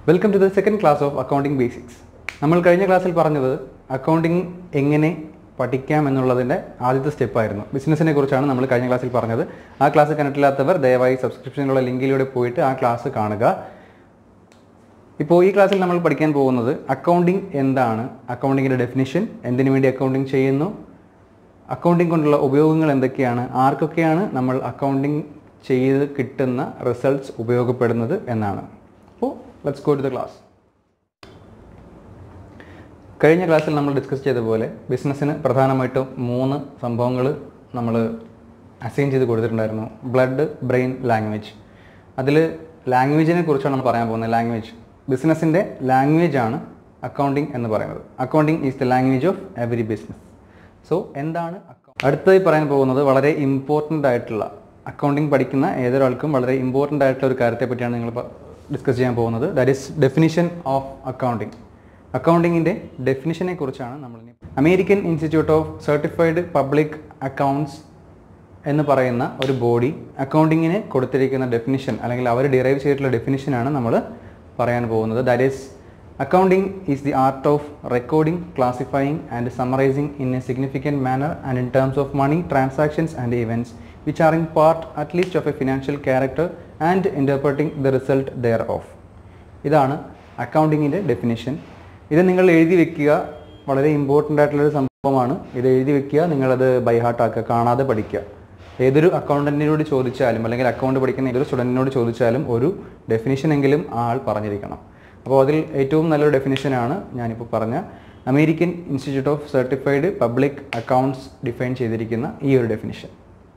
welcome to the second class of accounting basics നമ്മൾ കഴിഞ്ഞ ക്ലാസ്സിൽ പറഞ്ഞത് അക്കൗണ്ടിംഗ് എങ്ങനെ പഠിക്കാം എന്നുള്ളതിൻ്റെ ആദ്യത്തെ സ്റ്റെപ്പായിരുന്നു ബിസിനസ്സിനെ കുറിച്ചാണ് നമ്മൾ കഴിഞ്ഞ ക്ലാസ്സിൽ പറഞ്ഞത് ആ ക്ലാസ് കണ്ടിട്ടില്ലാത്തവർ ദയവായി സബ്സ്ക്രിപ്ഷനിലുള്ള ലിങ്കിലൂടെ പോയിട്ട് ആ ക്ലാസ് കാണുക ഇപ്പോൾ ഈ ക്ലാസ്സിൽ നമ്മൾ പഠിക്കാൻ പോകുന്നത് അക്കൗണ്ടിംഗ് എന്താണ് അക്കൗണ്ടിങ്ങിൻ്റെ ഡെഫിനിഷൻ എന്തിനു വേണ്ടി അക്കൗണ്ടിംഗ് ചെയ്യുന്നു അക്കൗണ്ടിംഗ് കൊണ്ടുള്ള ഉപയോഗങ്ങൾ എന്തൊക്കെയാണ് ആർക്കൊക്കെയാണ് നമ്മൾ അക്കൗണ്ടിംഗ് ചെയ്ത് കിട്ടുന്ന റിസൾട്ട്സ് ഉപയോഗപ്പെടുന്നത് എന്നാണ് അപ്പോൾ let's go to the class കഴിഞ്ഞ ക്ലാസ്സിൽ നമ്മൾ ഡിസ്കസ് ചെയ്ത പോലെ ബിസിനസ്സിന് പ്രധാനമായിട്ടും മൂന്ന് സംഭവങ്ങൾ നമ്മൾ അസൈൻ ചെയ്ത് കൊടുത്തിട്ടുണ്ടായിരുന്നു ബ്ലഡ് ബ്രെയിൻ ലാംഗ്വേജ് അതിൽ ലാംഗ്വേജിനെ കുറിച്ചാണ് നമ്മൾ പറയാൻ പോകുന്നത് ലാംഗ്വേജ് ബിസിനസ്സിൻ്റെ ലാംഗ്വേജ് ആണ് അക്കൗണ്ടിങ് എന്ന് പറയുന്നത് accounting is the language of every business so എന്താണ് account- അടുത്തതായി പറയാൻ പോകുന്നത് വളരെ ഇമ്പോർട്ടൻ്റ് ആയിട്ടുള്ള അക്കൗണ്ടിങ് പഠിക്കുന്ന ഏതൊരാൾക്കും വളരെ ഇമ്പോർട്ടൻ്റ് ആയിട്ടുള്ള ഒരു കാര്യത്തെ പറ്റിയാണ് നിങ്ങൾ ഡിസ്കസ് ചെയ്യാൻ പോകുന്നത് that is definition of accounting അക്കൗണ്ടിങ്ങിൻ്റെ ഡെഫിനിഷനെ കുറിച്ചാണ് നമ്മൾ ഇനി American Institute of Certified Public Accounts എന്ന് പറയുന്ന ഒരു ബോഡി അക്കൗണ്ടിങ്ങിന് കൊടുത്തിരിക്കുന്ന ഡെഫിനിഷൻ അല്ലെങ്കിൽ അവർ ഡിറൈവ് ചെയ്തിട്ടുള്ള ഡെഫിനിഷനാണ് നമ്മൾ പറയാൻ പോകുന്നത് that is accounting is the art of recording classifying and summarizing in a significant manner and in terms of money transactions and events which are in part at least of a financial character and interpreting the result thereof ഇതാണ് അക്കൗണ്ടിങ്ങിൻ്റെ definition ഇത് നിങ്ങൾ എഴുതി വെക്കുക വളരെ important ആയിട്ടുള്ളൊരു സംഭവമാണ് ഇത് എഴുതി വെക്കുക നിങ്ങളത് ബൈഹാർട്ടാക്കുക കാണാതെ പഠിക്കുക ഏതൊരു അക്കൗണ്ടൻറ്റിനോട് ചോദിച്ചാലും അല്ലെങ്കിൽ അക്കൗണ്ട് പഠിക്കുന്ന ഏതൊരു സ്റ്റുഡൻറ്റിനോട് ചോദിച്ചാലും ഒരു ഡെഫിനിഷൻ എങ്കിലും ആ ആൾ പറഞ്ഞിരിക്കണം അപ്പോൾ അതിൽ ഏറ്റവും നല്ലൊരു ഡെഫിനിഷനാണ് ഞാനിപ്പോൾ പറഞ്ഞ American Institute of Certified Public Accounts define ചെയ്തിരിക്കുന്ന ഈ ഒരു ഡെഫിനിഷൻ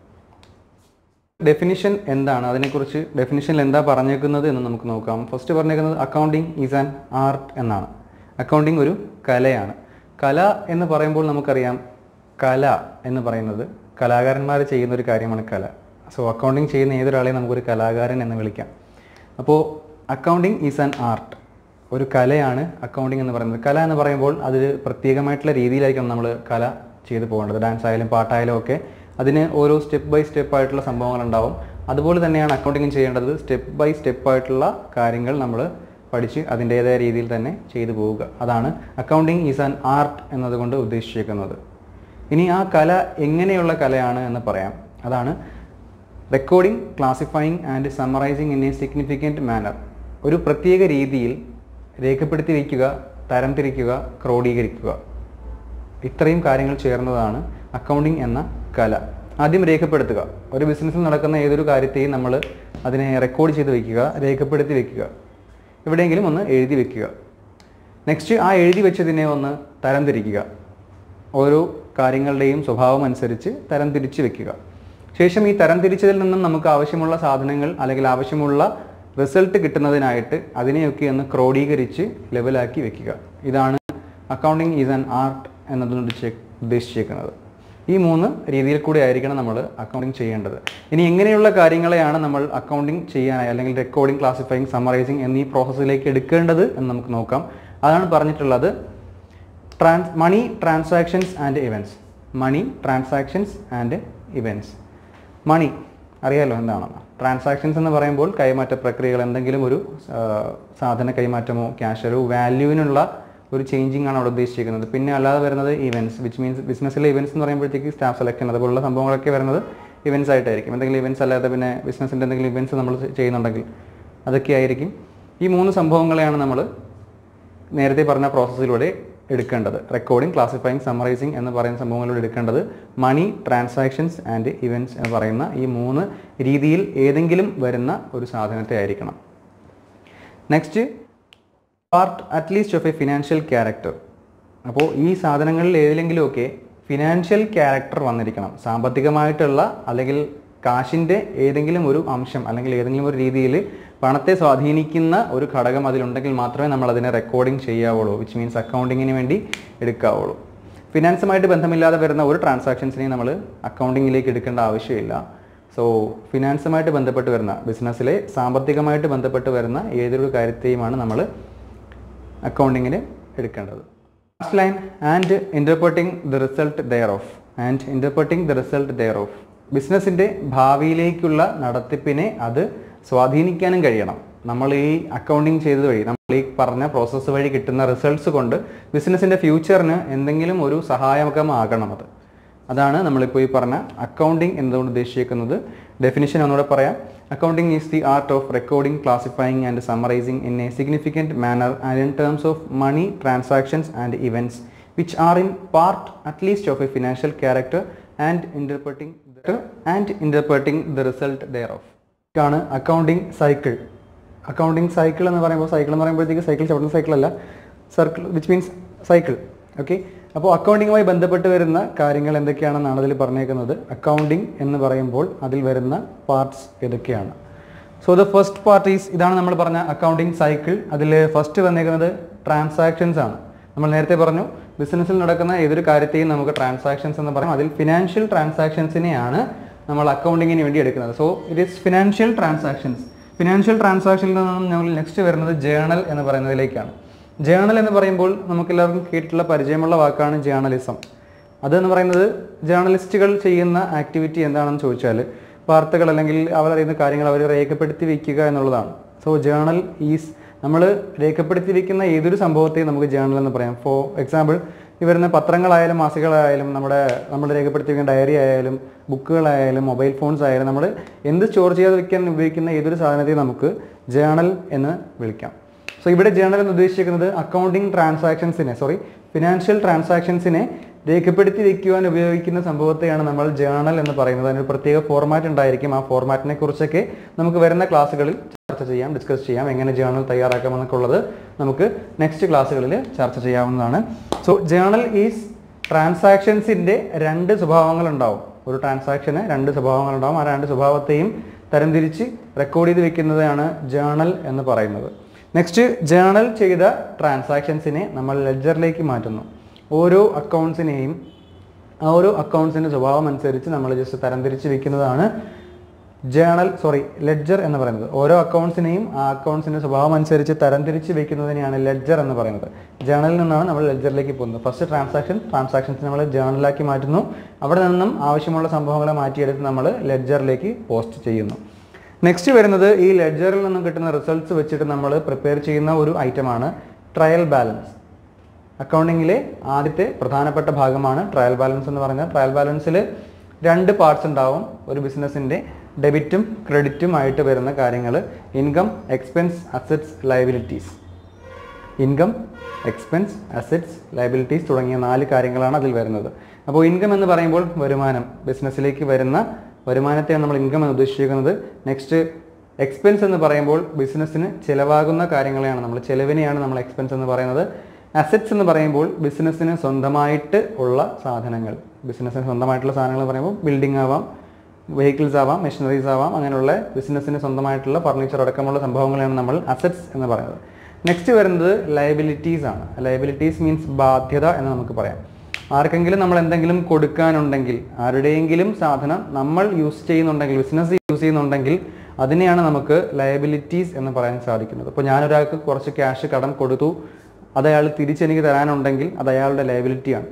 ഡെഫിനിഷൻ എന്താണ് അതിനെക്കുറിച്ച് ഡെഫിനിഷനിൽ എന്താ പറഞ്ഞേക്കുന്നത് എന്ന് നമുക്ക് നോക്കാം ഫസ്റ്റ് പറഞ്ഞേക്കുന്നത് അക്കൗണ്ടിങ് ഈസ് ആൻ ആർട്ട് എന്നാണ് അക്കൗണ്ടിങ് ഒരു കലയാണ് കല എന്ന് പറയുമ്പോൾ നമുക്കറിയാം കല എന്ന് പറയുന്നത് കലാകാരന്മാർ ചെയ്യുന്ന ഒരു കാര്യമാണ് കല സോ അക്കൗണ്ടിങ് ചെയ്യുന്ന ഏതൊരാളെയും നമുക്കൊരു കലാകാരൻ എന്ന് വിളിക്കാം അപ്പോൾ അക്കൗണ്ടിങ് ഈസ് ആൻ ആർട്ട് ഒരു കലയാണ് അക്കൗണ്ടിങ് എന്ന് പറയുന്നത് കല എന്ന് പറയുമ്പോൾ അത് പ്രത്യേകമായിട്ടുള്ള രീതിയിലായിരിക്കണം നമ്മൾ കല ചെയ്തു പോകേണ്ടത് ഡാൻസ് ആയാലും പാട്ടായാലും ഒക്കെ അതിന് ഓരോ സ്റ്റെപ്പ് ബൈ സ്റ്റെപ്പ് ആയിട്ടുള്ള സംഭവങ്ങൾ ഉണ്ടാവും അതുപോലെ തന്നെയാണ് അക്കൗണ്ടിങ് ചെയ്യേണ്ടത് സ്റ്റെപ്പ് ബൈ സ്റ്റെപ്പ് ആയിട്ടുള്ള കാര്യങ്ങൾ നമ്മൾ പഠിച്ച് അതിൻ്റേതായ രീതിയിൽ തന്നെ ചെയ്തു പോവുക അതാണ് അക്കൗണ്ടിങ് ഈസ് ആൻ ആർട്ട് എന്നതുകൊണ്ട് ഉദ്ദേശിച്ചിരിക്കുന്നത് ഇനി ആ കല എങ്ങനെയുള്ള കലയാണ് എന്ന് പറയാം അതാണ് recording classifying and summarizing in a significant manner ഒരു പ്രത്യേക രീതിയിൽ രേഖപ്പെടുത്തി വയ്ക്കുക തരംതിരിക്കുക ക്രോഡീകരിക്കുക ഇത്രയും കാര്യങ്ങൾ ചേർന്നതാണ് അക്കൗണ്ടിങ് എന്ന കല ആദ്യം രേഖപ്പെടുത്തുക ഒരു ബിസിനസ്സിൽ നടക്കുന്ന ഏതൊരു കാര്യത്തെയും നമ്മൾ അതിനെ റെക്കോർഡ് ചെയ്ത് വെക്കുക രേഖപ്പെടുത്തി വെക്കുക എവിടെയെങ്കിലും ഒന്ന് എഴുതി വെക്കുക നെക്സ്റ്റ് ആ എഴുതി വെച്ചതിനെ ഒന്ന് തരംതിരിക്കുക ഓരോ കാര്യങ്ങളുടെയും സ്വഭാവം അനുസരിച്ച് തരംതിരിച്ച് വെക്കുക ശേഷം ഈ തരംതിരിച്ചതിൽ നിന്നും നമുക്ക് ആവശ്യമുള്ള സാധനങ്ങൾ അല്ലെങ്കിൽ ആവശ്യമുള്ള റിസൾട്ട് കിട്ടുന്നതിനായിട്ട് അതിനെയൊക്കെ ഒന്ന് ക്രോഡീകരിച്ച് ലെവലാക്കി വെക്കുക ഇതാണ് അക്കൗണ്ടിങ് ഈസ് ആൻ ആർട്ട് എന്നതുകൊണ്ട് ഉദ്ദേശി- ഉദ്ദേശിച്ചേക്കുന്നത് ഈ മൂന്ന് രീതിയിൽ കൂടി ആയിരിക്കണം നമ്മൾ അക്കൗണ്ടിങ് ചെയ്യേണ്ടത് ഇനി എങ്ങനെയുള്ള കാര്യങ്ങളെയാണ് നമ്മൾ അക്കൗണ്ടിങ് ചെയ്യാനായി അല്ലെങ്കിൽ റെക്കോർഡിംഗ് ക്ലാസിഫൈങ് സമ്മറൈസിങ് എന്നീ പ്രോസസ്സിലേക്ക് എടുക്കേണ്ടത് എന്ന് നമുക്ക് നോക്കാം അതാണ് പറഞ്ഞിട്ടുള്ളത് trans money transactions and events money transactions and events money അറിയാലോ എന്താണെന്ന് ട്രാൻസാക്ഷൻസ് എന്ന് പറയുമ്പോൾ കൈമാറ്റ പ്രക്രിയകൾ എന്തെങ്കിലും ഒരു ആ, സാധന കൈമാറ്റമോ ക്യാഷ് ഒരു വാല്യൂവിനുള്ള ഒരു ചേഞ്ചിങ് ആണ് അവിടെ ഉദ്ദേശിച്ചിരിക്കുന്നത് പിന്നെ അല്ലാതെ വരുന്നത് ഇവൻറ്റ്സ് വിച്ച് മീൻസ് ബിസിനസ്സിലെ ഇവൻറ്റ്സ് എന്ന് പറയുമ്പോഴത്തേക്ക് സ്റ്റാഫ് സെലക്ഷൻ അതുപോലുള്ള സംഭവങ്ങളൊക്കെ വരുന്നത് ഇവൻറ്റ്സ് ആയിട്ടായിരിക്കും എന്തെങ്കിലും ഇവൻറ്റ്സ് അല്ലാതെ പിന്നെ ബിസിനസ്സിൻ്റെ എന്തെങ്കിലും ഇവൻറ്റ്സ് നമ്മൾ ചെയ്യുന്നുണ്ടെങ്കിൽ അതൊക്കെ ആയിരിക്കും ഈ മൂന്ന് സംഭവങ്ങളെയാണ് നമ്മൾ നേരത്തെ പറഞ്ഞ പ്രോസസ്സിലൂടെ എടുക്കേണ്ടത് റെക്കോർഡിംഗ് ക്ലാസിഫൈങ് സമ്മറൈസിങ് എന്ന് പറയുന്ന സംഭവങ്ങളിലൂടെ എടുക്കേണ്ടത് മണി ട്രാൻസാക്ഷൻസ് ആൻഡ് ഇവൻറ്റ്സ് എന്ന് പറയുന്ന ഈ മൂന്ന് രീതിയിൽ ഏതെങ്കിലും വരുന്ന ഒരു സാധനത്തെ ആയിരിക്കണം next part at least of a financial character അപ്പോൾ ഈ സാധനങ്ങളിൽ ഏതിലെങ്കിലുമൊക്കെ ഫിനാൻഷ്യൽ ക്യാരക്ടർ വന്നിരിക്കണം സാമ്പത്തികമായിട്ടുള്ള അല്ലെങ്കിൽ കാശിൻ്റെ ഏതെങ്കിലും ഒരു അംശം അല്ലെങ്കിൽ ഏതെങ്കിലും ഒരു രീതിയിൽ പണത്തെ സ്വാധീനിക്കുന്ന ഒരു ഘടകം അതിലുണ്ടെങ്കിൽ മാത്രമേ നമ്മൾ അതിനെ റെക്കോർഡിംഗ് ചെയ്യാവുള്ളൂ വിച്ച് മീൻസ് അക്കൗണ്ടിങ്ങിന് വേണ്ടി എടുക്കാവുള്ളൂ ഫിനാൻസുമായിട്ട് ബന്ധമില്ലാതെ വരുന്ന ഒരു ട്രാൻസാക്ഷൻസിനെയും നമ്മൾ അക്കൗണ്ടിങ്ങിലേക്ക് എടുക്കേണ്ട ആവശ്യമില്ല സോ ഫിനാൻസുമായിട്ട് ബന്ധപ്പെട്ട് വരുന്ന ബിസിനസ്സിലെ സാമ്പത്തികമായിട്ട് ബന്ധപ്പെട്ട് വരുന്ന ഏതൊരു കാര്യത്തെയുമാണ് നമ്മൾ അക്കൗണ്ടിങ്ങിന് എടുക്കേണ്ടത് last line and interpreting the result thereof and interpreting the result thereof ബിസിനസ്സിൻ്റെ ഭാവിയിലേക്കുള്ള നടത്തിപ്പിനെ അത് സ്വാധീനിക്കാനും കഴിയണം നമ്മൾ ഈ അക്കൗണ്ടിങ് ചെയ്തത് വഴി നമ്മൾ ഈ പറഞ്ഞ പ്രോസസ്സ് വഴി കിട്ടുന്ന റിസൾട്ട്സ് കൊണ്ട് ബിസിനസ്സിൻ്റെ ഫ്യൂച്ചറിന് എന്തെങ്കിലും ഒരു സഹായകമാകണം അത് അതാണ് നമ്മളിപ്പോൾ ഈ പറഞ്ഞ അക്കൗണ്ടിങ് എന്നതുകൊണ്ട് ഉദ്ദേശിക്കുന്നത് ഡെഫിനിഷൻ ഒന്നുകൂടെ പറയാം accounting is the art of recording classifying and summarizing in a significant manner and in terms of money transactions and events which are in part at least of a financial character and interpreting and interpreting the result thereof ആണ് accounting cycle accounting cycle എന്ന് പറയുമ്പോൾ cycle എന്ന് പറയുമ്പോഴത്തേക്ക് cycle ചവിട്ടുന്ന cycle അല്ല circle which means cycle okay അപ്പോൾ അക്കൗണ്ടിങ്ങുമായി ബന്ധപ്പെട്ട് വരുന്ന കാര്യങ്ങൾ എന്തൊക്കെയാണെന്നാണ് അതിൽ പറഞ്ഞേക്കുന്നത് അക്കൗണ്ടിങ് എന്ന് പറയുമ്പോൾ അതിൽ വരുന്ന പാർട്സ് ഏതൊക്കെയാണ് so the first part is ഇതാണ് നമ്മൾ പറഞ്ഞ അക്കൗണ്ടിങ് സൈക്കിൾ അതിൽ ഫസ്റ്റ് വന്നേക്കുന്നത് ട്രാൻസാക്ഷൻസ് ആണ് നമ്മൾ നേരത്തെ പറഞ്ഞു ബിസിനസ്സിൽ നടക്കുന്ന ഏതൊരു കാര്യത്തെയും നമുക്ക് ട്രാൻസാക്ഷൻസ് എന്ന് പറയും അതിൽ ഫിനാൻഷ്യൽ ട്രാൻസാക്ഷൻസിനെയാണ് നമ്മൾ അക്കൗണ്ടിങ്ങിന് വേണ്ടി എടുക്കുന്നത് so it is financial transactions financial ട്രാൻസാക്ഷനിൽ നിന്നും ഞങ്ങൾ നെക്സ്റ്റ് വരുന്നത് ജേണൽ എന്ന് പറയുന്നതിലേക്കാണ് ജേണൽ എന്ന് പറയുമ്പോൾ നമുക്കെല്ലാവർക്കും കേട്ടിട്ടുള്ള പരിചയമുള്ള വാക്കാണ് ജേർണലിസം അതെന്ന് പറയുന്നത് ജേർണലിസ്റ്റുകൾ ചെയ്യുന്ന ആക്ടിവിറ്റി എന്താണെന്ന് ചോദിച്ചാൽ വാർത്തകൾ അല്ലെങ്കിൽ അവർ അറിയുന്ന കാര്യങ്ങൾ അവർ രേഖപ്പെടുത്തി വയ്ക്കുക എന്നുള്ളതാണ് സോ ജേണൽ ഈസ് നമ്മൾ രേഖപ്പെടുത്തി വയ്ക്കുന്ന ഏതൊരു സംഭവത്തെയും നമുക്ക് ജേണൽ എന്ന് പറയാം ഫോർ എക്സാമ്പിൾ ഈ വരുന്ന പത്രങ്ങളായാലും മാസികളായാലും നമ്മുടെ നമ്മൾ രേഖപ്പെടുത്തി വയ്ക്കുന്ന ഡയറി ആയാലും ബുക്കുകളായാലും മൊബൈൽ ഫോൺസ് ആയാലും നമ്മൾ എന്ത് സ്റ്റോർ ചെയ്ത് വെക്കാൻ ഉപയോഗിക്കുന്ന ഏതൊരു സാധനത്തെയും നമുക്ക് ജേണൽ എന്ന് വിളിക്കാം സോ ഇവിടെ ജേണൽ എന്ന് ഉദ്ദേശിക്കുന്നത് അക്കൗണ്ടിങ് ട്രാൻസാക്ഷൻസിനെ സോറി ഫിനാൻഷ്യൽ ട്രാൻസാക്ഷൻസിനെ രേഖപ്പെടുത്തി വെക്കുവാൻ ഉപയോഗിക്കുന്ന സംഭവത്തെയാണ് നമ്മൾ ജേണൽ എന്ന് പറയുന്നത് അതിന് ഒരു പ്രത്യേക ഫോർമാറ്റ് ഉണ്ടായിരിക്കും ആ ഫോർമാറ്റിനെ കുറിച്ചൊക്കെ നമുക്ക് വരുന്ന ക്ലാസ്സുകളിൽ ചർച്ച ചെയ്യാം ഡിസ്കസ് ചെയ്യാം എങ്ങനെ ജേണൽ തയ്യാറാക്കാമെന്നൊക്കെ ഉള്ളത് നമുക്ക് നെക്സ്റ്റ് ക്ലാസ്സുകളിൽ ചർച്ച ചെയ്യാവുന്നതാണ് സോ ജേണൽ ഈസ് ട്രാൻസാക്ഷൻസിൻ്റെ രണ്ട് സ്വഭാവങ്ങൾ ഉണ്ടാവും ഒരു ട്രാൻസാക്ഷന് രണ്ട് സ്വഭാവങ്ങൾ ഉണ്ടാവും ആ രണ്ട് സ്വഭാവത്തെയും തരംതിരിച്ച് റെക്കോർഡ് ചെയ്ത് വെക്കുന്നതാണ് ജേണൽ എന്ന് പറയുന്നത് നെക്സ്റ്റ് ജേണൽ ചെയ്ത ട്രാൻസാക്ഷൻസിനെ നമ്മൾ ലെഡ്ജറിലേക്ക് മാറ്റുന്നു ഓരോ അക്കൗണ്ട്സിനെയും ആ ഓരോ അക്കൗണ്ട്സിൻ്റെ സ്വഭാവം അനുസരിച്ച് നമ്മൾ ജസ്റ്റ് തരംതിരിച്ച് വെക്കുന്നതാണ് ജേണൽ സോറി ലെഡ്ജർ എന്ന് പറയുന്നത് ഓരോ അക്കൗണ്ട്സിനെയും ആ അക്കൗണ്ട്സിൻ്റെ സ്വഭാവം അനുസരിച്ച് തരംതിരിച്ച് വെക്കുന്നതിനെയാണ് ലെഡ്ജർ എന്ന് പറയുന്നത് ജേണലിൽ നിന്നാണ് നമ്മൾ ലെഡ്ജറിലേക്ക് പോകുന്നത് ഫസ്റ്റ് ട്രാൻസാക്ഷൻ ട്രാൻസാക്ഷൻസ് നമ്മൾ ജേണലാക്കി മാറ്റുന്നു അവിടെ നിന്നും ആവശ്യമുള്ള സംഭവങ്ങളെ മാറ്റിയെടുത്ത് നമ്മൾ ലെഡ്ജറിലേക്ക് പോസ്റ്റ് ചെയ്യുന്നു നെക്സ്റ്റ് വരുന്നത് ഈ ലെഡ്ജറിൽ നിന്നും കിട്ടുന്ന റിസൾട്ട്സ് വെച്ചിട്ട് നമ്മൾ പ്രിപ്പയർ ചെയ്യുന്ന ഒരു ഐറ്റമാണ് ട്രയൽ ബാലൻസ് അക്കൗണ്ടിങ്ങിലെ ആദ്യത്തെ പ്രധാനപ്പെട്ട ഭാഗമാണ് ട്രയൽ ബാലൻസ് എന്ന് പറയുന്നത് ട്രയൽ ബാലൻസിൽ രണ്ട് പാർട്സ് ഉണ്ടാവും ഒരു ബിസിനസ്സിൻ്റെ ഡെബിറ്റും ക്രെഡിറ്റും ആയിട്ട് വരുന്ന കാര്യങ്ങൾ income expense assets liabilities income expense assets liabilities തുടങ്ങിയ നാല് കാര്യങ്ങളാണ് അതിൽ വരുന്നത് അപ്പോൾ ഇൻകം എന്ന് പറയുമ്പോൾ വരുമാനം ബിസിനസ്സിലേക്ക് വരുന്ന വരുമാനത്തെയാണ് നമ്മൾ ഇൻകം എന്ന് ഉദ്ദേശിക്കുന്നത് നെക്സ്റ്റ് എക്സ്പെൻസ് എന്ന് പറയുമ്പോൾ ബിസിനസ്സിന് ചിലവാകുന്ന കാര്യങ്ങളെയാണ് നമ്മൾ ചിലവിനെയാണ് നമ്മൾ എക്സ്പെൻസ് എന്ന് പറയുന്നത് അസറ്റ്സ് എന്ന് പറയുമ്പോൾ ബിസിനസ്സിന് സ്വന്തമായിട്ട് ഉള്ള സാധനങ്ങൾ ബിസിനസ്സിന് സ്വന്തമായിട്ടുള്ള സാധനങ്ങൾ എന്ന് പറയുമ്പോൾ ബിൽഡിംഗ് ആവാം വെഹിക്കിൾസ് ആവാം മെഷീനറീസ് ആവാം അങ്ങനെയുള്ള ബിസിനസ്സിന് സ്വന്തമായിട്ടുള്ള ഫർണിച്ചർ അടക്കമുള്ള സംഭവങ്ങളാണ് നമ്മൾ അസറ്റ്സ് എന്ന് പറയുന്നത് നെക്സ്റ്റ് വരുന്നത് ലയബിലിറ്റീസ് ആണ് ലയബിലിറ്റീസ് മീൻസ് ബാധ്യത എന്ന് നമുക്ക് പറയാം ആർക്കെങ്കിലും നമ്മൾ എന്തെങ്കിലും കൊടുക്കാനുണ്ടെങ്കിൽ ആരുടെയെങ്കിലും സാധനം നമ്മൾ യൂസ് ചെയ്യുന്നുണ്ടെങ്കിൽ ബിസിനസ് യൂസ് ചെയ്യുന്നുണ്ടെങ്കിൽ അതിനെയാണ് നമുക്ക് ലയബിലിറ്റീസ് എന്ന് പറയാൻ സാധിക്കുന്നത് ഇപ്പോൾ ഞാനൊരാൾക്ക് കുറച്ച് ക്യാഷ് കടം കൊടുത്തു അത് അയാൾ തിരിച്ചെനിക്ക് തരാനുണ്ടെങ്കിൽ അത് അയാളുടെ ലയബിലിറ്റിയാണ്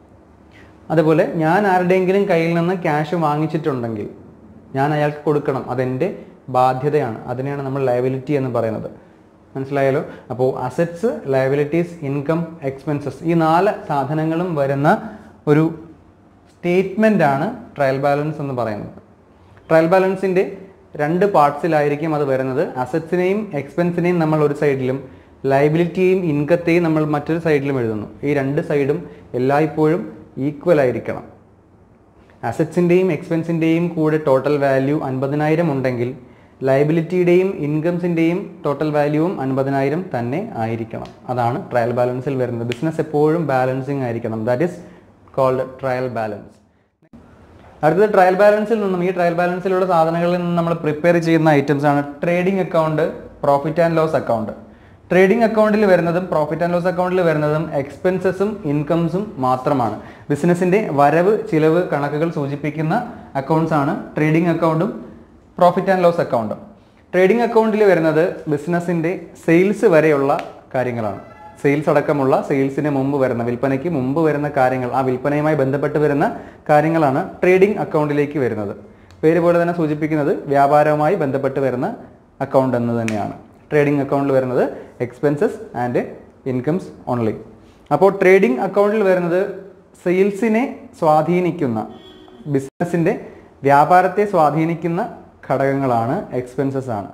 അതുപോലെ ഞാൻ ആരുടെയെങ്കിലും കയ്യിൽ നിന്ന് ക്യാഷ് വാങ്ങിച്ചിട്ടുണ്ടെങ്കിൽ ഞാൻ അയാൾക്ക് കൊടുക്കണം അതെൻ്റെ ബാധ്യതയാണ് അതിനെയാണ് നമ്മൾ ലയബിലിറ്റി എന്ന് പറയുന്നത് മനസ്സിലായല്ലോ അപ്പോൾ അസറ്റ്സ് ലയബിലിറ്റീസ് ഇൻകം എക്സ്പെൻസസ് ഈ നാല് സാധനങ്ങളും വരുന്ന ഒരു സ്റ്റേറ്റ്മെൻ്റ് ആണ് ട്രയൽ ബാലൻസ് എന്ന് പറയുന്നത് ട്രയൽ ബാലൻസിൻ്റെ രണ്ട് പാർട്സിലായിരിക്കും അത് വരുന്നത് അസറ്റ്സിനെയും എക്സ്പെൻസിനെയും നമ്മൾ ഒരു സൈഡിലും ലയബിലിറ്റിയെയും ഇൻകത്തെയും നമ്മൾ മറ്റൊരു സൈഡിലും എഴുതുന്നു ഈ രണ്ട് സൈഡും എല്ലായ്പ്പോഴും ഈക്വൽ ആയിരിക്കണം അസറ്റ്സിൻ്റെയും എക്സ്പെൻസിൻ്റെയും കൂടെ ടോട്ടൽ വാല്യൂ അൻപതിനായിരം ഉണ്ടെങ്കിൽ ലയബിലിറ്റിയുടെയും ഇൻകംസിൻ്റെയും ടോട്ടൽ വാല്യൂവും അൻപതിനായിരം തന്നെ ആയിരിക്കണം അതാണ് ട്രയൽ ബാലൻസിൽ വരുന്നത് ബിസിനസ് എപ്പോഴും ബാലൻസിങ് ആയിരിക്കണം that is called trial balance അടുത്തത് ട്രയൽ ബാലൻസിൽ നിന്നും ഈ ട്രയൽ ബാലൻസിലുള്ള സാധനങ്ങളിൽ നിന്ന് നമ്മൾ പ്രിപ്പയർ ചെയ്യുന്ന ഐറ്റംസ് ആണ് trading account profit and loss account trading അക്കൗണ്ടിൽ വരുന്നതും പ്രോഫിറ്റ് ആൻഡ് ലോസ് അക്കൗണ്ടിൽ വരുന്നതും എക്സ്പെൻസസും ഇൻകംസും മാത്രമാണ് ബിസിനസിന്റെ വരവ് ചിലവ് കണക്കുകൾ സൂചിപ്പിക്കുന്ന അക്കൗണ്ട്സ് ആണ് ട്രേഡിംഗ് അക്കൗണ്ടും പ്രോഫിറ്റ് ആൻഡ് ലോസ് അക്കൗണ്ടും ട്രേഡിംഗ് അക്കൗണ്ടിൽ വരുന്നത് ബിസിനസിന്റെ സെയിൽസ് വരെയുള്ള കാര്യങ്ങളാണ് സെയിൽസ് അടക്കമുള്ള സെയിൽസിന് മുമ്പ് വരുന്ന വിൽപ്പനയ്ക്ക് മുമ്പ് വരുന്ന കാര്യങ്ങൾ ആ വിൽപ്പനയുമായി ബന്ധപ്പെട്ട് വരുന്ന കാര്യങ്ങളാണ് ട്രേഡിംഗ് അക്കൗണ്ടിലേക്ക് വരുന്നത് പേര് പോലെ തന്നെ സൂചിപ്പിക്കുന്നത് വ്യാപാരവുമായി ബന്ധപ്പെട്ട് വരുന്ന അക്കൗണ്ട് എന്ന് തന്നെയാണ് ട്രേഡിംഗ് അക്കൗണ്ടിൽ വരുന്നത് എക്സ്പെൻസസ് ആൻഡ് ഇൻകംസ് ഓൺലി അപ്പോൾ ട്രേഡിംഗ് അക്കൗണ്ടിൽ വരുന്നത് സെയിൽസിനെ സ്വാധീനിക്കുന്ന ബിസിനസ്സിൻ്റെ വ്യാപാരത്തെ സ്വാധീനിക്കുന്ന ഘടകങ്ങളാണ് എക്സ്പെൻസസ് ആണ്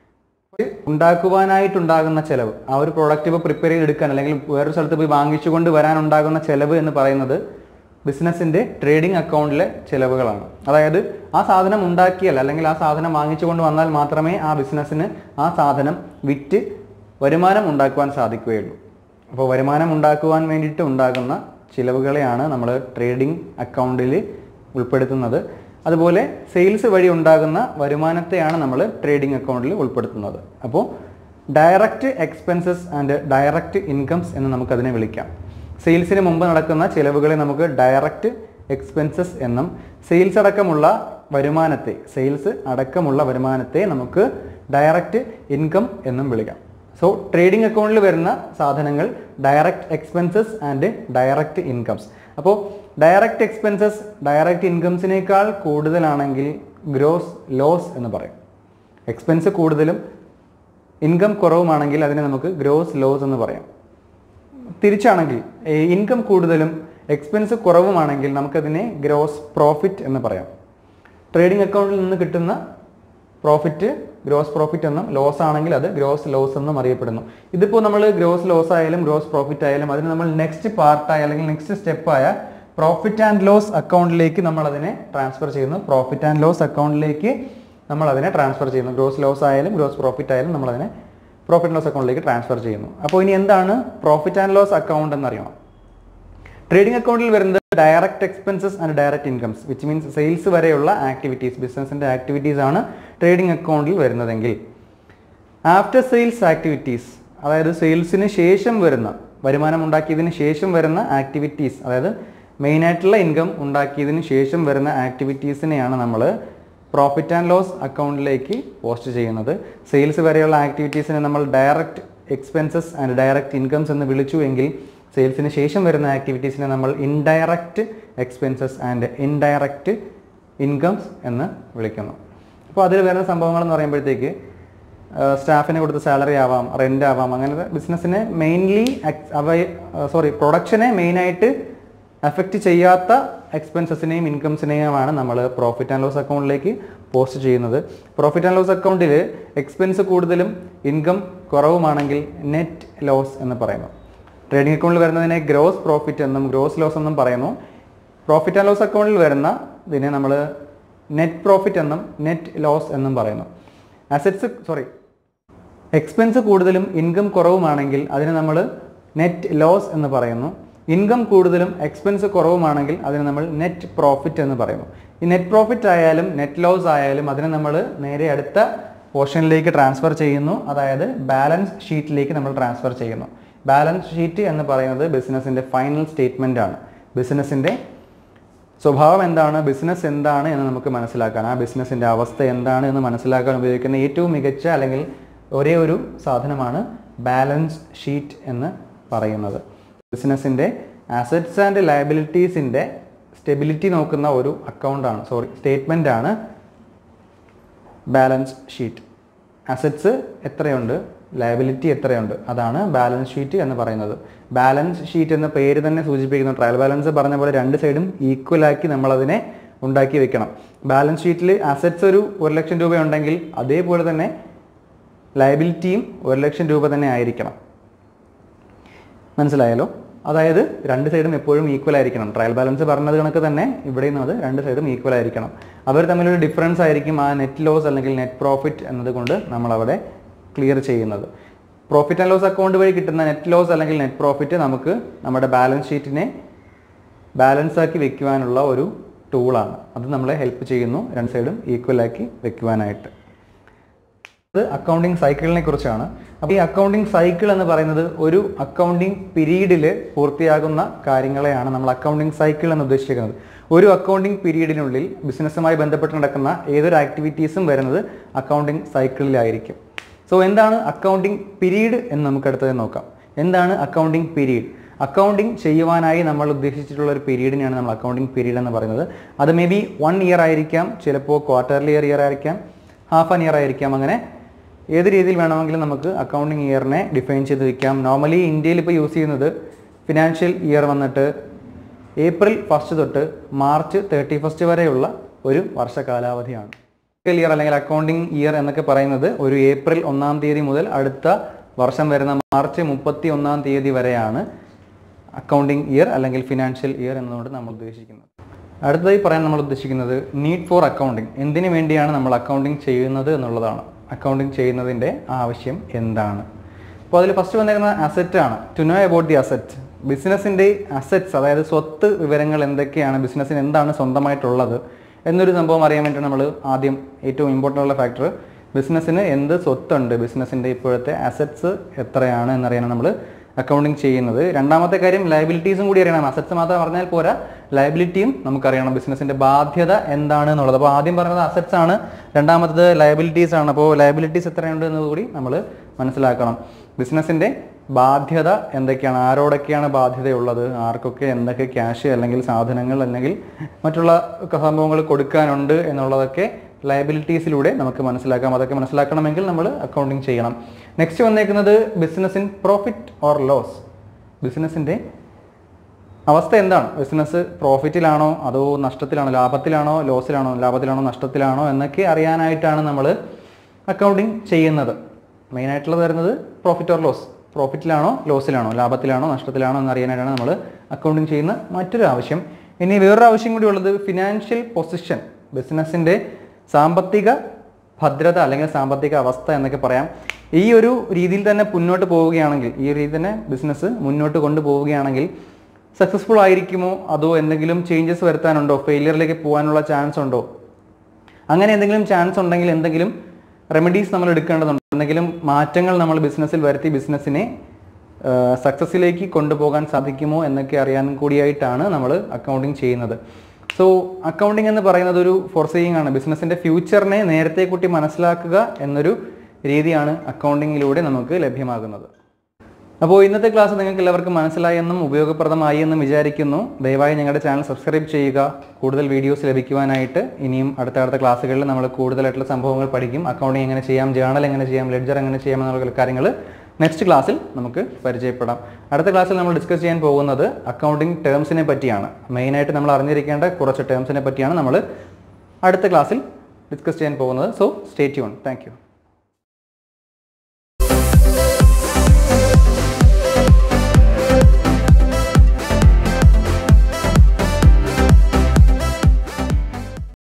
ഉണ്ടാക്കുവാനായിട്ടുണ്ടാകുന്ന ചെലവ് ആ ഒരു പ്രോഡക്റ്റ് ഇപ്പോൾ പ്രിപ്പയർ ചെയ്തെടുക്കാൻ അല്ലെങ്കിൽ വേറൊരു സ്ഥലത്ത് പോയി വാങ്ങിച്ചുകൊണ്ട് വരാനുണ്ടാകുന്ന ചെലവ് എന്ന് പറയുന്നത് ബിസിനസ്സിൻ്റെ ട്രേഡിംഗ് അക്കൗണ്ടിലെ ചെലവുകളാണ് അതായത് ആ സാധനം ഉണ്ടാക്കിയാൽ അല്ലെങ്കിൽ ആ സാധനം വാങ്ങിച്ചുകൊണ്ട് വന്നാൽ മാത്രമേ ആ ബിസിനസ്സിന് ആ സാധനം വിറ്റ് വരുമാനം ഉണ്ടാക്കുവാൻ സാധിക്കുകയുള്ളൂ അപ്പോൾ വരുമാനം ഉണ്ടാക്കുവാൻ വേണ്ടിയിട്ട് ഉണ്ടാകുന്ന ചിലവുകളെയാണ് നമ്മൾ ട്രേഡിംഗ് അക്കൗണ്ടിൽ ഉൾപ്പെടുത്തുന്നത് അതുപോലെ സെയിൽസ് വഴി ഉണ്ടാകുന്ന വരുമാനത്തെയാണ് നമ്മൾ ട്രേഡിംഗ് അക്കൗണ്ടിൽ ഉൾപ്പെടുത്തുന്നത് അപ്പോൾ direct expenses and direct incomes എന്ന് നമുക്കതിനെ വിളിക്കാം സെയിൽസിന് മുമ്പ് നടക്കുന്ന ചിലവുകളെ നമുക്ക് ഡയറക്റ്റ് എക്സ്പെൻസസ് എന്നും സെയിൽസ് അടക്കമുള്ള വരുമാനത്തെ സെയിൽസ് അടക്കമുള്ള വരുമാനത്തെ നമുക്ക് ഡയറക്റ്റ് ഇൻകം എന്നും വിളിക്കാം സോ ട്രേഡിംഗ് അക്കൗണ്ടിൽ വരുന്ന സാധനങ്ങൾ direct expenses and direct incomes അപ്പോൾ ഡയറക്റ്റ് എക്സ്പെൻസസ് ഡയറക്റ്റ് ഇൻകംസിനേക്കാൾ കൂടുതലാണെങ്കിൽ ഗ്രോസ് ലോസ് എന്ന് പറയും എക്സ്പെൻസ് കൂടുതലും ഇൻകം കുറവുമാണെങ്കിൽ അതിനെ നമുക്ക് ഗ്രോസ് ലോസ് എന്ന് പറയാം തിരിച്ചാണെങ്കിൽ ഇൻകം കൂടുതലും എക്സ്പെൻസ് കുറവുമാണെങ്കിൽ നമുക്കതിനെ ഗ്രോസ് പ്രോഫിറ്റ് എന്ന് പറയാം ട്രേഡിംഗ് അക്കൗണ്ടിൽ നിന്ന് കിട്ടുന്ന പ്രോഫിറ്റ് ഗ്രോസ് പ്രോഫിറ്റ് എന്നും ലോസ് ആണെങ്കിൽ അത് ഗ്രോസ് ലോസ് എന്നും അറിയപ്പെടുന്നു ഇതിപ്പോൾ നമ്മൾ ഗ്രോസ് ലോസ് ആയാലും ഗ്രോസ് പ്രോഫിറ്റ് ആയാലും അതിന് നമ്മൾ നെക്സ്റ്റ് പാർട്ടായ അല്ലെങ്കിൽ നെക്സ്റ്റ് സ്റ്റെപ്പായ പ്രോഫിറ്റ് ആൻഡ് ലോസ് അക്കൗണ്ടിലേക്ക് നമ്മൾ അതിനെ ട്രാൻസ്ഫർ ചെയ്യുന്നു പ്രോഫിറ്റ് ആൻഡ് ലോസ് അക്കൗണ്ടിലേക്ക് നമ്മൾ അതിനെ ട്രാൻസ്ഫർ ചെയ്യുന്നു ഗ്രോസ് ലോസ് ആയാലും ഗ്രോസ് പ്രോഫിറ്റ് ആയാലും നമ്മൾ അതിനെ പ്രോഫിറ്റ് ആൻഡ് ലോസ് അക്കൗണ്ടിലേക്ക് ട്രാൻസ്ഫർ ചെയ്യുന്നു അപ്പോൾ ഇനി എന്താണ് പ്രോഫിറ്റ് ആൻഡ് ലോസ് അക്കൗണ്ട് എന്നറിയണം ട്രേഡിംഗ് അക്കൗണ്ടിൽ വരുന്നത് direct expenses and direct incomes which means sales വരെയുള്ള ആക്ടിവിറ്റീസ് ബിസിനസിന്റെ ആക്ടിവിറ്റീസ് ആണ് ട്രേഡിംഗ് അക്കൗണ്ടിൽ വരുന്നതെങ്കിൽ ആഫ്റ്റർ സെയിൽസ് ആക്ടിവിറ്റീസ് അതായത് സെയിൽസിന് ശേഷം വരുന്ന വരുമാനം ഉണ്ടാക്കിയതിന് ശേഷം വരുന്ന ആക്ടിവിറ്റീസ് അതായത് മെയിൻ ആയിട്ടുള്ള ഇൻകം ഉണ്ടാക്കിയതിന് ശേഷം വരുന്ന ആക്ടിവിറ്റീസിനെയാണ് നമ്മൾ പ്രോഫിറ്റ് ആൻഡ് ലോസ് അക്കൗണ്ടിലേക്ക് പോസ്റ്റ് ചെയ്യുന്നത് സെയിൽസ് വരെയുള്ള ആക്ടിവിറ്റീസിനെ നമ്മൾ direct expenses and direct incomes എന്ന് വിളിച്ചു എങ്കിൽ സെയിൽസിന് ശേഷം വരുന്ന ആക്ടിവിറ്റീസിനെ നമ്മൾ indirect expenses and indirect incomes എന്ന് വിളിക്കുന്നു അപ്പോൾ അതിൽ വരുന്ന സംഭവങ്ങൾ എന്ന് പറയുമ്പോഴത്തേക്ക് സ്റ്റാഫിന് കൊടുത്ത സാലറി ആവാം റെൻ്റ് ആവാം അങ്ങനത്തെ ബിസിനസ്സിനെ മെയിൻലി അവ സോറി പ്രൊഡക്ഷനെ മെയിനായിട്ട് അഫക്റ്റ് ചെയ്യാത്ത എക്സ്പെൻസസിനെയും ഇൻകംസിനെയുമാണ് നമ്മൾ പ്രോഫിറ്റ് ആൻഡ് ലോസ് അക്കൗണ്ടിലേക്ക് പോസ്റ്റ് ചെയ്യുന്നത് പ്രോഫിറ്റ് ആൻഡ് ലോസ് അക്കൗണ്ടിൽ എക്സ്പെൻസ് കൂടുതലും ഇൻകം കുറവുമാണെങ്കിൽ നെറ്റ് ലോസ് എന്ന് പറയുന്നു ട്രേഡിംഗ് അക്കൗണ്ടിൽ വരുന്നതിനെ ഗ്രോസ് പ്രോഫിറ്റ് എന്നും ഗ്രോസ് ലോസ് എന്നും പറയുന്നു പ്രോഫിറ്റ് ആൻഡ് ലോസ് അക്കൗണ്ടിൽ വരുന്ന ഇതിനെ നമ്മൾ നെറ്റ് പ്രോഫിറ്റ് എന്നും നെറ്റ് ലോസ് എന്നും പറയുന്നു അസറ്റ്സ് സോറി എക്സ്പെൻസ് കൂടുതലും ഇൻകം കുറവുമാണെങ്കിൽ അതിന് നമ്മൾ നെറ്റ് ലോസ് എന്ന് പറയുന്നു ഇൻകം കൂടുതലും എക്സ്പെൻസ് കുറവുമാണെങ്കിൽ അതിന് നമ്മൾ നെറ്റ് പ്രോഫിറ്റ് എന്ന് പറയുന്നു ഈ നെറ്റ് പ്രോഫിറ്റ് ആയാലും നെറ്റ് ലോസ് ആയാലും അതിനെ നമ്മൾ നേരെ അടുത്ത പോർഷനിലേക്ക് ട്രാൻസ്ഫർ ചെയ്യുന്നു അതായത് ബാലൻസ് ഷീറ്റിലേക്ക് നമ്മൾ ട്രാൻസ്ഫർ ചെയ്യുന്നു ബാലൻസ് ഷീറ്റ് എന്ന് പറയുന്നത് ബിസിനസ്സിൻ്റെ ഫൈനൽ സ്റ്റേറ്റ്മെൻ്റ് ആണ് ബിസിനസ്സിൻ്റെ സ്വഭാവം എന്താണ് ബിസിനസ് എന്താണ് എന്ന് നമുക്ക് മനസ്സിലാക്കാൻ ആ ബിസിനസ്സിൻ്റെ അവസ്ഥ എന്താണ് എന്ന് മനസ്സിലാക്കാൻ ഉപയോഗിക്കുന്ന ഏറ്റവും മികച്ച അല്ലെങ്കിൽ ഒരേ ഒരു സാധനമാണ് ബാലൻസ് ഷീറ്റ് എന്ന് പറയുന്നത് ബിസിനസ്സിൻ്റെ അസറ്റ്സ് ആൻഡ് ലയബിലിറ്റീസിൻ്റെ സ്റ്റെബിലിറ്റി നോക്കുന്ന ഒരു അക്കൗണ്ടാണ് സോറി സ്റ്റേറ്റ്മെൻ്റ് ആണ് ബാലൻസ് ഷീറ്റ് അസറ്റ്സ് എത്രയുണ്ട് ലയബിലിറ്റി എത്രയുണ്ട് അതാണ് ബാലൻസ് ഷീറ്റ് എന്ന് പറയുന്നത് ബാലൻസ് ഷീറ്റ് എന്ന പേര് തന്നെ സൂചിപ്പിക്കുന്നു ട്രയൽ ബാലൻസ് പറഞ്ഞ പോലെ രണ്ട് സൈഡും ഈക്വൽ ആക്കി നമ്മളതിനെ ഉണ്ടാക്കി വെക്കണം ബാലൻസ് ഷീറ്റിൽ അസറ്റ്സ് ഒരു ഒരു ലക്ഷം രൂപ ഉണ്ടെങ്കിൽ അതേപോലെ തന്നെ ലയബിലിറ്റിയും ഒരു ലക്ഷം രൂപ തന്നെ ആയിരിക്കണം മനസ്സിലായല്ലോ അതായത് രണ്ട് സൈഡും എപ്പോഴും ഈക്വൽ ആയിരിക്കണം ട്രയൽ ബാലൻസ് പറഞ്ഞത് കണക്ക് തന്നെ ഇവിടെയും അത് രണ്ട് സൈഡും ഈക്വൽ ആയിരിക്കണം അവർ തമ്മിലൊരു ഡിഫറൻസ് ആയിരിക്കും ആ നെറ്റ് ലോസ് അല്ലെങ്കിൽ നെറ്റ് പ്രോഫിറ്റ് എന്നതുകൊണ്ട് നമ്മൾ അവിടെ ക്ലിയർ ചെയ്യുന്നത് പ്രോഫിറ്റ് ആൻഡ് ലോസ് അക്കൗണ്ട് വഴി കിട്ടുന്ന നെറ്റ് ലോസ് അല്ലെങ്കിൽ നെറ്റ് പ്രോഫിറ്റ് നമുക്ക് നമ്മുടെ ബാലൻസ് ഷീറ്റിനെ ബാലൻസ് ആക്കി വെക്കുവാനുള്ള ഒരു ടൂളാണ് അത് നമ്മളെ ഹെൽപ്പ് ചെയ്യുന്നു രണ്ട് സൈഡും ഈക്വൽ ആക്കി വെക്കുവാനായിട്ട് ഇത് അക്കൗണ്ടിങ് സൈക്കിളിനെ കുറിച്ചാണ് അപ്പോൾ ഈ അക്കൗണ്ടിങ് സൈക്കിൾ എന്ന് പറയുന്നത് ഒരു അക്കൗണ്ടിങ് പീരീഡിൽ പൂർത്തിയാകുന്ന കാര്യങ്ങളെയാണ് നമ്മൾ അക്കൗണ്ടിങ് സൈക്കിൾ എന്ന് ഉദ്ദേശിക്കുന്നത് ഒരു അക്കൗണ്ടിങ് പീരീഡിനുള്ളിൽ ബിസിനസ്സുമായി ബന്ധപ്പെട്ട് നടക്കുന്ന ഏതൊരു ആക്ടിവിറ്റീസും വരുന്നത് അക്കൗണ്ടിങ് സൈക്കിളിലായിരിക്കും സോ എന്താണ് അക്കൗണ്ടിങ് പീരീഡ് എന്ന് നമുക്ക് അടുത്തത് നോക്കാം എന്താണ് അക്കൗണ്ടിങ് പീരീഡ് അക്കൗണ്ടിങ് ചെയ്യുവാനായി നമ്മൾ ഉദ്ദേശിച്ചിട്ടുള്ള ഒരു പീരീഡിനെയാണ് നമ്മൾ അക്കൗണ്ടിങ് പീരീഡ് എന്ന് പറയുന്നത് അത് മേ ബി വൺ ഇയർ ആയിരിക്കാം ചിലപ്പോൾ ക്വാർട്ടർലി ഇയർ ഇയർ ആയിരിക്കാം ഹാഫ് ആൻ ഇയർ ആയിരിക്കാം അങ്ങനെ ഏത് രീതിയിൽ വേണമെങ്കിലും നമുക്ക് അക്കൗണ്ടിങ് ഇയറിനെ ഡിഫൈൻ ചെയ്ത് വെക്കാം നോർമലി ഇന്ത്യയിൽ ഇപ്പോൾ യൂസ് ചെയ്യുന്നത് ഫിനാൻഷ്യൽ ഇയർ വന്നിട്ട് ഏപ്രിൽ ഫസ്റ്റ് തൊട്ട് മാർച്ച് തേർട്ടി ഫസ്റ്റ് വരെയുള്ള ഒരു വർഷ കാലാവധിയാണ് ഫിനാൻഷ്യൽ ഇയർ അല്ലെങ്കിൽ അക്കൗണ്ടിങ് ഇയർ എന്നൊക്കെ പറയുന്നത് ഒരു ഏപ്രിൽ ഒന്നാം തീയതി മുതൽ അടുത്ത വർഷം വരുന്ന മാർച്ച് മുപ്പത്തി ഒന്നാം തീയതി വരെയാണ് അക്കൗണ്ടിങ് ഇയർ അല്ലെങ്കിൽ ഫിനാൻഷ്യൽ ഇയർ എന്നുകൊണ്ട് നമ്മൾ ഉദ്ദേശിക്കുന്നത് അടുത്തതായി പറയാൻ നമ്മൾ ഉദ്ദേശിക്കുന്നത് നീഡ് ഫോർ അക്കൗണ്ടിങ് എന്തിനു വേണ്ടിയാണ് നമ്മൾ അക്കൗണ്ടിങ് ചെയ്യുന്നത് എന്നുള്ളതാണ് അക്കൗണ്ടിങ് ചെയ്യുന്നതിൻ്റെ ആവശ്യം എന്താണ് അപ്പോൾ അതിൽ ഫസ്റ്റ് വന്നേക്കുന്ന അസറ്റ് ആണ് to know about the asset ബിസിനസ്സിൻ്റെ അസറ്റ്സ് അതായത് സ്വത്ത് വിവരങ്ങൾ എന്തൊക്കെയാണ് ബിസിനസ്സിന് എന്താണ് സ്വന്തമായിട്ടുള്ളത് എന്നൊരു സംഭവം അറിയാൻ വേണ്ടിയിട്ട് നമ്മൾ ആദ്യം ഏറ്റവും ഇമ്പോർട്ടൻ്റ് ഉള്ള ഫാക്ടർ ബിസിനസ്സിന് എന്ത് സ്വത്തുണ്ട് ബിസിനസ്സിൻ്റെ ഇപ്പോഴത്തെ അസറ്റ്സ് എത്രയാണ് എന്നറിയാനാണ് നമ്മൾ അക്കൗണ്ടിങ് ചെയ്യുന്നത് രണ്ടാമത്തെ കാര്യം ലയബിലിറ്റീസും കൂടി അറിയണം അസറ്റ്സ് മാത്രം പറഞ്ഞാൽ പോരാ ലയബിലിറ്റിയും നമുക്കറിയണം ബിസിനസ്സിന്റെ ബാധ്യത എന്താണ് എന്നുള്ളത് അപ്പോൾ ആദ്യം പറഞ്ഞത് അസറ്റ്സ് ആണ് രണ്ടാമത്തത് ലയബിലിറ്റീസ് ആണ് അപ്പോൾ ലയബിലിറ്റീസ് എത്രയുണ്ട് എന്നത് കൂടി നമ്മൾ മനസ്സിലാക്കണം ബിസിനസ്സിന്റെ ബാധ്യത എന്തൊക്കെയാണ് ആരോടൊക്കെയാണ് ബാധ്യതയുള്ളത് ആർക്കൊക്കെ എന്തൊക്കെ ക്യാഷ് അല്ലെങ്കിൽ സാധനങ്ങൾ അല്ലെങ്കിൽ മറ്റുള്ള സംഭവങ്ങൾ കൊടുക്കാനുണ്ട് എന്നുള്ളതൊക്കെ ലയബിലിറ്റീസിലൂടെ നമുക്ക് മനസ്സിലാക്കാം അതൊക്കെ മനസ്സിലാക്കണമെങ്കിൽ നമ്മൾ അക്കൗണ്ടിങ് ചെയ്യണം നെക്സ്റ്റ് വന്നേക്കുന്നത് business in profit or loss ബിസിനസ്സിൻ്റെ അവസ്ഥ എന്താണ് ബിസിനസ് പ്രോഫിറ്റിലാണോ അതോ നഷ്ടത്തിലാണോ ലാഭത്തിലാണോ ലോസിലാണോ ലാഭത്തിലാണോ നഷ്ടത്തിലാണോ എന്നൊക്കെ അറിയാനായിട്ടാണ് നമ്മൾ അക്കൗണ്ടിങ് ചെയ്യുന്നത് മെയിനായിട്ടുള്ളത് വരുന്നത് പ്രോഫിറ്റ് ഓർ ലോസ് പ്രോഫിറ്റിലാണോ ലോസിലാണോ ലാഭത്തിലാണോ നഷ്ടത്തിലാണോ എന്നറിയാനായിട്ടാണ് നമ്മൾ അക്കൗണ്ടിങ് ചെയ്യുന്ന മറ്റൊരു ആവശ്യം ഇനി വേറൊരു ആവശ്യം കൂടി ഉള്ളത് ഫിനാൻഷ്യൽ പൊസിഷൻ ബിസിനസ്സിൻ്റെ സാമ്പത്തിക ഭദ്രത അല്ലെങ്കിൽ സാമ്പത്തിക അവസ്ഥ എന്നൊക്കെ പറയാം ഈ ഒരു രീതിയിൽ തന്നെ മുന്നോട്ട് പോവുകയാണെങ്കിൽ ഈ ഒരു രീതിയിൽ തന്നെ ബിസിനസ് മുന്നോട്ട് കൊണ്ടുപോവുകയാണെങ്കിൽ സക്സസ്ഫുൾ ആയിരിക്കുമോ അതോ എന്തെങ്കിലും ചേഞ്ചസ് വരുത്താനുണ്ടോ ഫെയിലിയറിലേക്ക് പോകാനുള്ള ചാൻസ് ഉണ്ടോ അങ്ങനെ എന്തെങ്കിലും ചാൻസ് ഉണ്ടെങ്കിൽ എന്തെങ്കിലും റെമഡീസ് നമ്മൾ എടുക്കേണ്ടതുണ്ട് എന്തെങ്കിലും മാറ്റങ്ങൾ നമ്മൾ ബിസിനസ്സിൽ വരുത്തി ബിസിനസ്സിനെ സക്സസ്സിലേക്ക് കൊണ്ടുപോകാൻ സാധിക്കുമോ എന്നൊക്കെ അറിയാൻ കൂടിയായിട്ടാണ് നമ്മൾ അക്കൗണ്ടിങ് ചെയ്യുന്നത് സോ അക്കൗണ്ടിങ് എന്ന് പറയുന്നത് ഒരു ഫോർസേയിങ് ആണ് ബിസിനസ്സിന്റെ ഫ്യൂച്ചറിനെ നേരത്തെ കൂട്ടി മനസ്സിലാക്കുക എന്നൊരു രീതിയാണ് അക്കൗണ്ടിങ്ങിലൂടെ നമുക്ക് ലഭ്യമാകുന്നത് അപ്പോൾ ഇന്നത്തെ ക്ലാസ് നിങ്ങൾക്ക് എല്ലാവർക്കും മനസ്സിലായി എന്നും ഉപയോഗപ്രദമായി എന്നും വിചാരിക്കുന്നു ദയവായി ഞങ്ങളുടെ ചാനൽ സബ്സ്ക്രൈബ് ചെയ്യുക കൂടുതൽ വീഡിയോസ് ലഭിക്കുവാനായിട്ട് ഇനിയും അടുത്തടുത്ത ക്ലാസ്സുകളിൽ നമ്മൾ കൂടുതലായിട്ടുള്ള സംഭവങ്ങൾ പഠിക്കും അക്കൗണ്ടിങ് എങ്ങനെ ചെയ്യാം ജേണൽ എങ്ങനെ ചെയ്യാം ലെഡ്ജർ എങ്ങനെ ചെയ്യാം എന്നുള്ള കാര്യങ്ങൾ നെക്സ്റ്റ് ക്ലാസ്സിൽ നമുക്ക് പരിചയപ്പെടാം അടുത്ത ക്ലാസ്സിൽ നമ്മൾ ഡിസ്കസ് ചെയ്യാൻ പോകുന്നത് അക്കൗണ്ടിങ് ടേംസിനെ പറ്റിയാണ് മെയിനായിട്ട് നമ്മൾ അറിഞ്ഞിരിക്കേണ്ട കുറച്ച് ടേംസിനെ പറ്റിയാണ് നമ്മൾ അടുത്ത ക്ലാസ്സിൽ ഡിസ്കസ് ചെയ്യാൻ പോകുന്നത് so stay tune thank U